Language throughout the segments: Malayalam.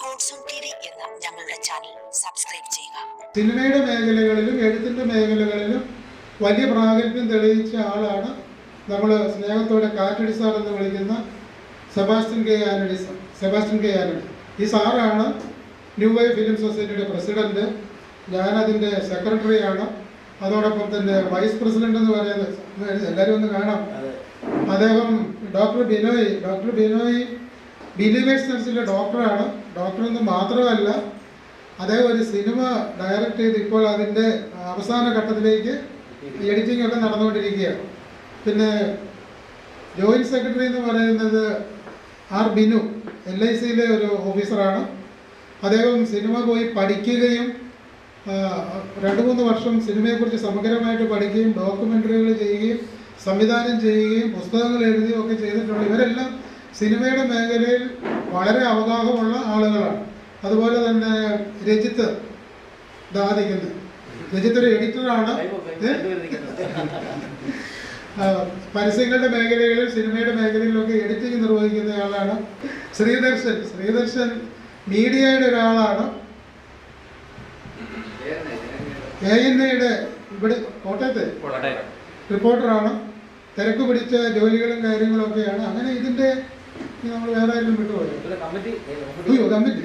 ഗോഡ്സോൺ ടി വി എന്ന ഞങ്ങളുടെ ചാനൽ സബ്സ്ക്രൈബ് ചെയ്യുക സിനിമയുടെ മേഖലകളിലും എഴുത്തിൻ്റെ മേഖലകളിലും വലിയ പ്രാഗൽഭ്യം തെളിയിച്ച ആളാണ് നമ്മൾ സ്നേഹത്തോടെ കാറ്റടി സാർ എന്ന് വിളിക്കുന്ന സെബാസ്റ്റ്യൻ കെ ആനഡി സ- സെബാസ്റ്റ്യൻ കെ ആനഡി ഈ സാറാണ് ന്യൂ വേ ഫിലിം സൊസൈറ്റിയുടെ പ്രസിഡന്റ് ഞാനതിൻ്റെ സെക്രട്ടറിയാണ് അതോടൊപ്പം തന്നെ വൈസ് പ്രസിഡന്റ് എന്ന് പറയുന്നത് എല്ലാവരും ഒന്ന് കാണാം അദ്ദേഹം doctor Binoy doctor Binoy believers നഴ്സിലെ ഡോക്ടറാണ് ഡോക്ടർ എന്ന് മാത്രമല്ല അദ്ദേഹം ഒരു സിനിമ ഡയറക്റ്റ് ചെയ്ത് ഇപ്പോൾ അതിൻ്റെ അവസാന ഘട്ടത്തിലേക്ക് എഡിറ്റിംഗ് ഒക്കെ നടന്നുകൊണ്ടിരിക്കുകയാണ് പിന്നെ ജോയിൻറ്റ് സെക്രട്ടറി എന്ന് പറയുന്നത് ആർ ബിനു എൽ ഐ സിയിലെ ഒരു ഓഫീസറാണ് അദ്ദേഹം സിനിമ പോയി പഠിക്കുകയും ആ, രണ്ട് മൂന്ന് വർഷം സിനിമയെക്കുറിച്ച് സമഗ്രമായിട്ട് പഠിക്കുകയും ഡോക്യുമെൻ്ററികൾ ചെയ്യുകയും സംവിധാനം ചെയ്യുകയും പുസ്തകങ്ങൾ എഴുതുകയും ഒക്കെ ചെയ്തിട്ടുള്ള ഇവരെല്ലാം സിനിമയുടെ മേഖലയിൽ വളരെ അവഗാഹമുള്ള ആളുകളാണ് അതുപോലെ തന്നെ രജിത്ത് ദാദിക്കുന്നത് രജിത്ത് ഒരു എഡിറ്ററാണ് ഏ? ആ, പരസ്യങ്ങളുടെ മേഖലകളിൽ സിനിമയുടെ മേഖലയിലൊക്കെ എഡിറ്റിംഗ് നിർവഹിക്കുന്ന ആളാണ് ശ്രീദർശൻ ശ്രീദർശൻ മീഡിയയുടെ ഒരാളാണ് എ എൻ ഐയുടെ ഇവിടെ കോട്ടയത്തെ റിപ്പോർട്ടറാണ് തിരക്ക് പിടിച്ച ജോലികളും കാര്യങ്ങളും ഒക്കെയാണ് അങ്ങനെ ഇതിന്റെ നമ്മൾ വേറെ ആരും വിട്ടുപോയോ അയ്യോ കമ്മിറ്റി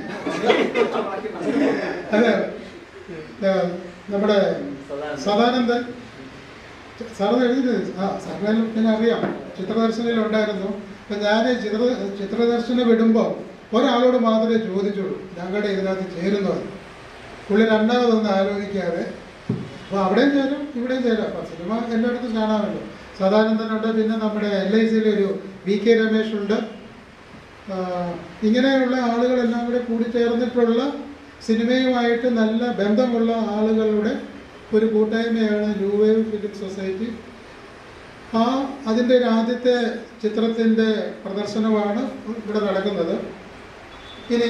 അതെ ഏ, നമ്മുടെ സദാനന്ദൻ സാറിന് എഴുതിയത് ആ സാറിന് പിന്നെ അറിയാം ചിത്രദർശനിൽ ഉണ്ടായിരുന്നു അപ്പം ഞാൻ ചിത്ര ചിത്രദർശന വിടുമ്പോൾ ഒരാളോട് മാത്രമേ ചോദിച്ചുള്ളൂ ഞങ്ങളുടെ ഇതിനകത്ത് ചേരുന്നത് പുള്ളി രണ്ടാമതൊന്നും ആലോചിക്കാതെ അപ്പോൾ അവിടെയും ചേരും ഇവിടെയും ചേരും അപ്പം സിനിമ എല്ലായിടത്തും കാണാമല്ലോ സദാനന്ദനുണ്ട് പിന്നെ നമ്മുടെ എൽ ഐ സിയിലെ ഒരു വി കെ രമേശ് ഉണ്ട് ആ, ഇങ്ങനെയുള്ള ആളുകളെല്ലാം കൂടെ കൂടിച്ചേർന്നിട്ടുള്ള സിനിമയുമായിട്ട് നല്ല ബന്ധമുള്ള ആളുകളുടെ ഒരു കൂട്ടായ്മയാണ് ന്യൂ വേവ് ഫിലിം സൊസൈറ്റി ആ അതിൻ്റെ ഒരു ആദ്യത്തെ ചിത്രത്തിൻ്റെ പ്രദർശനമാണ് ഇവിടെ നടക്കുന്നത് ഇനി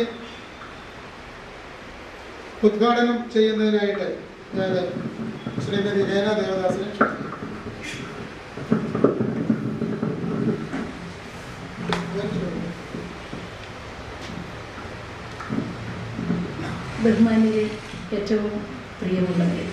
ഉദ്ഘാടനം ചെയ്യുന്നതിനായിട്ട് ഞാൻ ശ്രീമതി രേന ദേവദാസിനെ ക്ഷണിക്കുന്നു. ബഹുമാനിയെ ഏറ്റവും പ്രിയമുള്ളവരെ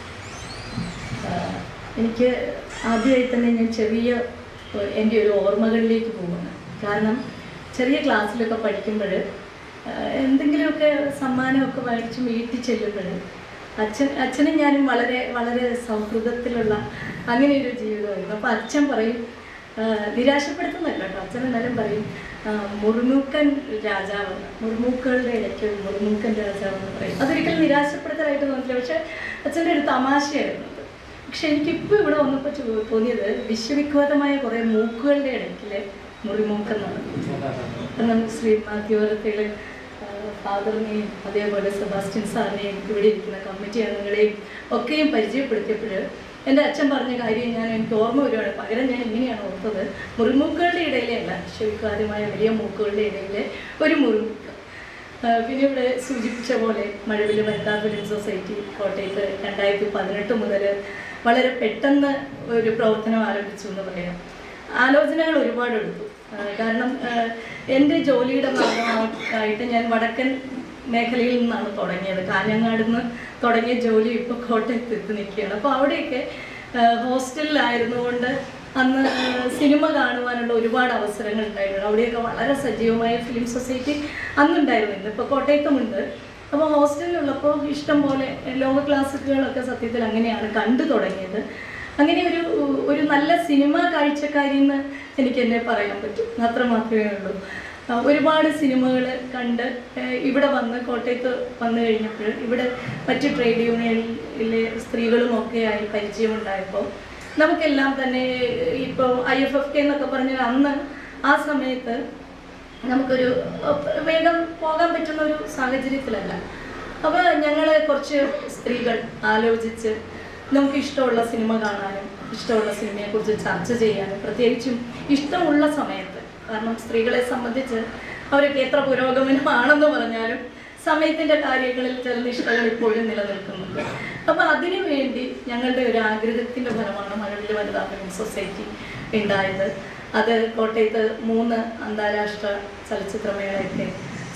ആഹ് എനിക്ക് ആദ്യമായി തന്നെ ഞാൻ ചെറിയ ഏഹ്, എൻ്റെ ഒരു ഓർമ്മകളിലേക്ക് പോവുകയാണ് കാരണം ചെറിയ ക്ലാസ്സിലൊക്കെ പഠിക്കുമ്പോൾ എന്തെങ്കിലുമൊക്കെ സമ്മാനമൊക്കെ മേടിച്ച് വീട്ടിൽ ചെല്ലുമ്പോൾ അച്ഛൻ അച്ഛനും ഞാനും വളരെ വളരെ സൗഹൃദത്തിലുള്ള അങ്ങനെ ഒരു ജീവിതമായിരുന്നു അപ്പോൾ അച്ഛൻ പറയും ആഹ് നിരാശപ്പെടുത്തുന്നല്ല കേട്ടോ അച്ഛൻ എന്നാലും പറയും ആഹ് മുറുമൂക്കൻ രാജാവ് മുറുമൂക്കളുടെ ഇടയ്ക്ക് ഒരു മുറുമൂക്കൻ രാജാവ് എന്ന് പറയും അതൊരിക്കലും നിരാശപ്പെടുത്തലായിട്ട് തോന്നില്ല പക്ഷെ അച്ഛൻ്റെ ഒരു തമാശയായിരുന്നു അത് പക്ഷെ എനിക്കിപ്പോൾ ഇവിടെ വന്നപ്പോൾ ചോ- തോന്നിയത് വിശ്വവിഖ്യാതമായ കുറേ മൂക്കുകളുടെ ഇടയ്ക്കിലെ മുറിമൂക്കെന്നാണ് കാരണം ശ്രീ മാത്യുവരത്തിലെ ഫാദറിനെയും അതേപോലെ സെബാസ്റ്റ്യൻ സാറിനെയും ഇവിടെ ഇരിക്കുന്ന കമ്മിറ്റി അംഗങ്ങളെയും ഒക്കെയും പരിചയപ്പെടുത്തിയപ്പോൾ എൻ്റെ അച്ഛൻ പറഞ്ഞ കാര്യം ഞാൻ എനിക്ക് ഓർമ്മ വരുവാണ് പകരം ഞാൻ ഇങ്ങനെയാണ് ഓർത്തത് മുറിമൂക്കുകളുടെ ഇടയിലെ അല്ല വിശ്വവിഖ്യാതമായ വലിയ മൂക്കുകളുടെ ഇടയിലെ ഒരു മുറിമൂക്ക് ആ, പിന്നെ ഇവിടെ സൂചിപ്പിച്ച പോലെ മഴവില് വനിതാ ഫിലിം സൊസൈറ്റി കോട്ടയത്ത് രണ്ടായിരത്തി പതിനെട്ട് മുതൽ വളരെ പെട്ടെന്ന് ഒരു പ്രവർത്തനം ആരംഭിച്ചു എന്ന് പറയാം ആലോചനകൾ ഒരുപാട് എടുത്തു ആ, കാരണം ആ, എൻ്റെ ജോലിയുടെ ഭാഗമായിട്ട് ഞാൻ വടക്കൻ മേഖലയിൽ നിന്നാണ് തുടങ്ങിയത് കാഞ്ഞങ്ങാട് നിന്ന് തുടങ്ങിയ ജോലി ഇപ്പോൾ കോട്ടയത്ത് എത്തി നിൽക്കുകയാണ് അപ്പോൾ അവിടെയൊക്കെ ആ, ഹോസ്റ്റലിലായിരുന്നുകൊണ്ട് അന്ന് ആ, സിനിമ കാണുവാനുള്ള ഒരുപാട് അവസരങ്ങൾ ഉണ്ടായിരുന്നു അവിടെയൊക്കെ വളരെ സജീവമായ ഫിലിം സൊസൈറ്റി അന്നുണ്ടായിരുന്നു ഇന്നിപ്പോൾ കോട്ടയത്തുമുണ്ട് അപ്പോൾ ഹോസ്റ്റലിലുള്ളപ്പോൾ ഇഷ്ടം പോലെ ലോക ക്ലാസിക്കുകളൊക്കെ സത്യത്തിൽ അങ്ങനെയാണ് കണ്ടു തുടങ്ങിയത് അങ്ങനെ ഒരു ഒരു നല്ല സിനിമ കാഴ്ചക്കാരി എന്ന് എനിക്ക് എന്നെ പറയാൻ പറ്റും അത്ര മാത്രമേ ഉള്ളൂ ആ, ഒരുപാട് സിനിമകൾ കണ്ട് ഏഹ്, ഇവിടെ വന്ന് കോട്ടയത്ത് വന്നു കഴിഞ്ഞപ്പോൾ ഇവിടെ മറ്റ് ട്രേഡ് യൂണിയനിലെ സ്ത്രീകളും ഒക്കെ ആയി പരിചയമുണ്ടായപ്പോൾ നമുക്കെല്ലാം തന്നെ ഇപ്പോൾ ഐ എഫ് എഫ് കെ എന്നൊക്കെ പറഞ്ഞാൽ അന്ന് ആ സമയത്ത് നമുക്കൊരു അഹ് വേഗം പോകാൻ പറ്റുന്ന ഒരു സാഹചര്യത്തിലല്ല അപ്പോൾ ഞങ്ങൾ കുറച്ച് സ്ത്രീകൾ ആലോചിച്ച് നമുക്ക് ഇഷ്ടമുള്ള സിനിമ കാണാനും ഇഷ്ടമുള്ള സിനിമയെക്കുറിച്ച് ചർച്ച ചെയ്യാനും പ്രത്യേകിച്ചും ഇഷ്ടമുള്ള സമയത്ത് കാരണം സ്ത്രീകളെ സംബന്ധിച്ച് അവരൊക്കെ എത്ര പുരോഗമനമാണെന്ന് പറഞ്ഞാലും സമയത്തിൻ്റെ കാര്യങ്ങളിൽ ചില നിഷ്ഠകൾ ഇപ്പോഴും നിലനിൽക്കുന്നുണ്ട് അപ്പോൾ അതിനു വേണ്ടി ഞങ്ങളുടെ ഒരു ആഗ്രഹത്തിൻ്റെ ഫലമാണ് മഴവിൽ വനിതാ ഫിലിം സൊസൈറ്റി ഉണ്ടായത് അത് കോട്ടയത്ത് മൂന്ന് അന്താരാഷ്ട്ര ചലച്ചിത്രമേളയൊക്കെ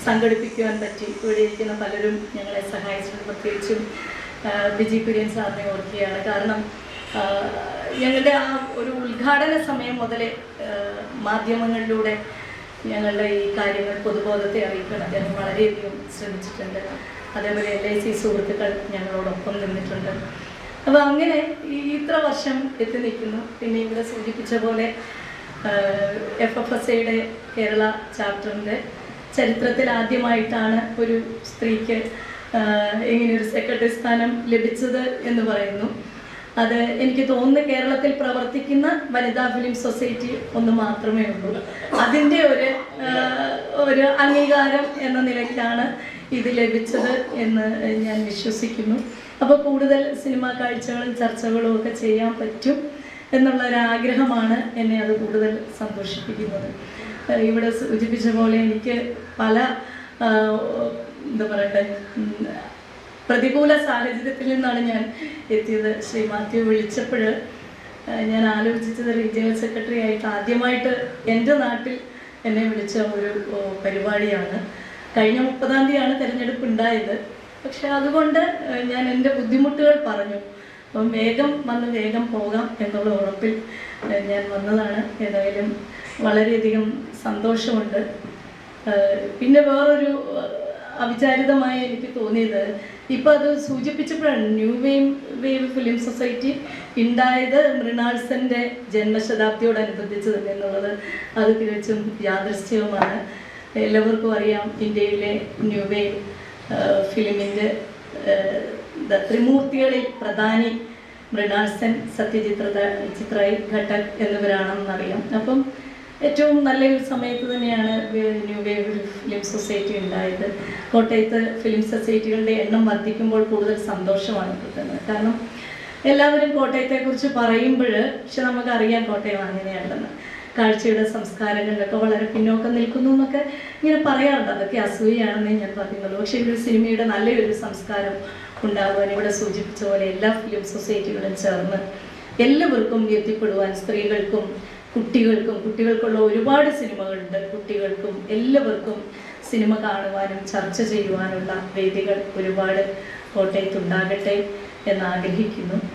സംഘടിപ്പിക്കുവാൻ പറ്റി ഇവിടെ ഇരിക്കുന്ന പലരും ഞങ്ങളെ സഹായിച്ചിട്ടുണ്ട് പ്രത്യേകിച്ചും ആ, ബിജി കുര്യൻ സാറിനെ ഓർക്കുകയാണ് കാരണം ആ, ഞങ്ങളുടെ ആ ഒരു ഉദ്ഘാടന സമയം മുതലേ ആ, മാധ്യമങ്ങളിലൂടെ ഞങ്ങളുടെ ഈ കാര്യങ്ങൾ പൊതുബോധത്തെ അറിയിക്കാൻ അദ്ദേഹം വളരെയധികം ശ്രമിച്ചിട്ടുണ്ട് അതേപോലെ എൽ ഐ സി സുഹൃത്തുക്കൾ ഞങ്ങളോടൊപ്പം നിന്നിട്ടുണ്ട് അപ്പോൾ അങ്ങനെ ഈ ഇത്ര വർഷം എത്തി നിൽക്കുന്നു പിന്നെ ഇവിടെ സൂചിപ്പിച്ച പോലെ എഫ് എഫ് എസ് ഐയുടെ കേരള ചാപ്റ്ററിൻ്റെ ചരിത്രത്തിൽ ആദ്യമായിട്ടാണ് ഒരു സ്ത്രീക്ക് ആഹ്, ഇങ്ങനെ ഒരു സെക്രട്ടറി സ്ഥാനം ലഭിച്ചത് എന്ന് പറയുന്നു അത് എനിക്ക് തോന്നുന്നു കേരളത്തിൽ പ്രവർത്തിക്കുന്ന വനിതാ ഫിലിം സൊസൈറ്റി ഒന്ന് മാത്രമേ ഉള്ളൂ അതിൻ്റെ ഒരു ആഹ്, ഒരു അംഗീകാരം എന്ന നിലയ്ക്കാണ് ഇത് ലഭിച്ചത് എന്ന് ഞാൻ വിശ്വസിക്കുന്നു അപ്പോൾ കൂടുതൽ സിനിമാ കാഴ്ചകളും ചർച്ചകളും ഒക്കെ ചെയ്യാൻ പറ്റും എന്നുള്ള ഒരു ആഗ്രഹമാണ് എന്നെ അത് കൂടുതൽ സന്തോഷിപ്പിക്കുന്നത് ഏഹ് ഇവിടെ സൂചിപ്പിച്ച പോലെ എനിക്ക് പല ആഹ്, എന്താ പറയണ്ടേ ഉം, പ്രതികൂല സാഹചര്യത്തിൽ നിന്നാണ് ഞാൻ എത്തിയത് ശ്രീ മാത്യു വിളിച്ചപ്പോൾ ഞാൻ ആലോചിച്ചത് റീജിയണൽ സെക്രട്ടറി ആയിട്ട് ആദ്യമായിട്ട് എൻ്റെ നാട്ടിൽ എന്നെ വിളിച്ച ഒരു ഓ, പരിപാടിയാണ് കഴിഞ്ഞ മുപ്പതാം തീയതിയാണ് തിരഞ്ഞെടുപ്പ് ഉണ്ടായത് പക്ഷെ അതുകൊണ്ട് ഏഹ്, ഞാൻ എൻ്റെ ബുദ്ധിമുട്ടുകൾ പറഞ്ഞു അപ്പം വേഗം വന്ന് വേഗം പോകാം എന്നുള്ള ഉറപ്പിൽ ഏഹ്, ഞാൻ വന്നതാണ് ഏതായാലും വളരെയധികം സന്തോഷമുണ്ട് ഏഹ്, പിന്നെ വേറൊരു ഏഹ്, അവിചാരിതമായി എനിക്ക് തോന്നിയത് ഇപ്പം അത് സൂചിപ്പിച്ചപ്പോഴാണ് new wave wave film society ഉണ്ടായത് മൃണാൾസന്റെ ജന്മശതാബ്ദിയോടനുബന്ധിച്ച് തന്നെ എന്നുള്ളത് അത് തികച്ചും യാദൃശ്ചികമാണ് എല്ലാവർക്കും അറിയാം ഇന്ത്യയിലെ ന്യൂ വേവ് ഫിലിമിൻ്റെ ത്രിമൂർത്തികളിൽ പ്രധാനി മൃണാൾസൻ സത്യചിത്ര ചിത്രായി ഘട്ടക് എന്നിവരാണെന്നറിയാം അപ്പം ഏറ്റവും നല്ലൊരു സമയത്ത് തന്നെയാണ് wave- new wave film society ഉണ്ടായത് കോട്ടയത്ത് ഫിലിം സൊസൈറ്റികളുടെ എണ്ണം വർദ്ധിക്കുമ്പോൾ കൂടുതൽ സന്തോഷമാണ് കിട്ടുന്നത് കാരണം എല്ലാവരും കോട്ടയത്തെക്കുറിച്ച് പറയുമ്പോൾ പക്ഷെ നമുക്കറിയാം കോട്ടയം അങ്ങനെയല്ലെന്ന് കാഴ്ചയുടെ സംസ്കാരങ്ങളിലൊക്കെ വളരെ പിന്നോക്കം നിൽക്കുന്നു എന്നൊക്കെ ഇങ്ങനെ പറയാറുണ്ട് അതൊക്കെ അസൂയാണെന്നേ ഞാൻ പറയുന്നുള്ളൂ പക്ഷേ ഒരു സിനിമയുടെ നല്ലൊരു സംസ്കാരം ഉണ്ടാകുവാൻ ഇവിടെ സൂചിപ്പിച്ച പോലെ എല്ലാ ഫിലിം സൊസൈറ്റികളും ചേർന്ന് എല്ലാവർക്കും എത്തിപ്പെടുവാൻ സ്ത്രീകൾക്കും കുട്ടികൾക്കും കുട്ടികൾക്കുള്ള ഒരുപാട് സിനിമകളുണ്ട് കുട്ടികൾക്കും എല്ലാവർക്കും സിനിമ കാണുവാനും ചർച്ച ചെയ്യുവാനുള്ള വേദികൾ ഒരുപാട് കോട്ടയത്തുണ്ടാകട്ടെ എന്ന് ആഗ്രഹിക്കുന്നു